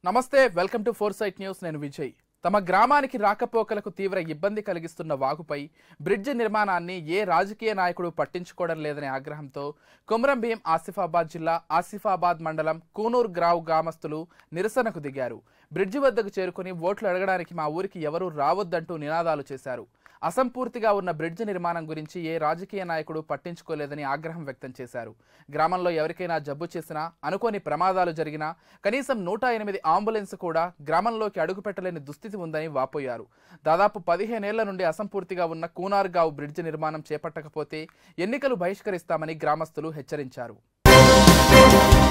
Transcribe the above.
నమస్తే welcome to four sight news నేను విజయ్ తమ గ్రామానికి రాకపోకలకు తీవ్ర ఇబ్బంది కలిగిస్తున్న వాగుపై బ్రిడ్జ్ నిర్మాణాన్ని ఏ రాజకీయ నాయకుడు పట్టించుకోవడం లేదనే ఆగ్రహంతో కొమరం భీం ఆసిఫాబాద్ జిల్లా ఆసిఫాబాద్ మండలం కూనూరు గ్రావు గ్రామస్తులు నిరసనకు దిగారు బ్రిడ్జి వద్దకు చేరుకుని ఓట్లు అడగడానికి మా ఊరికి ఎవరూ రావద్దంటూ నినాదాలు చేశారు అసంపూర్తిగా ఉన్న బ్రిడ్జ్ నిర్మాణం గురించి ఏ రాజకీయ నాయకుడు పట్టించుకోలేదని ఆగ్రహం వ్యక్తం చేశారు గ్రామంలో ఎవరికైనా జబ్బు చేసినా అనుకోని ప్రమాదాలు జరిగినా కనీసం నూట ఎనిమిది అంబులెన్స్ కూడా గ్రామంలోకి అడుగుపెట్టలేని దుస్థితి ఉందని వాపోయారు దాదాపు పదిహేనేళ్ల నుండి అసంపూర్తిగా ఉన్న కూనార్గావ్ బ్రిడ్జ్ నిర్మాణం చేపట్టకపోతే ఎన్నికలు బహిష్కరిస్తామని గ్రామస్తులు హెచ్చరించారు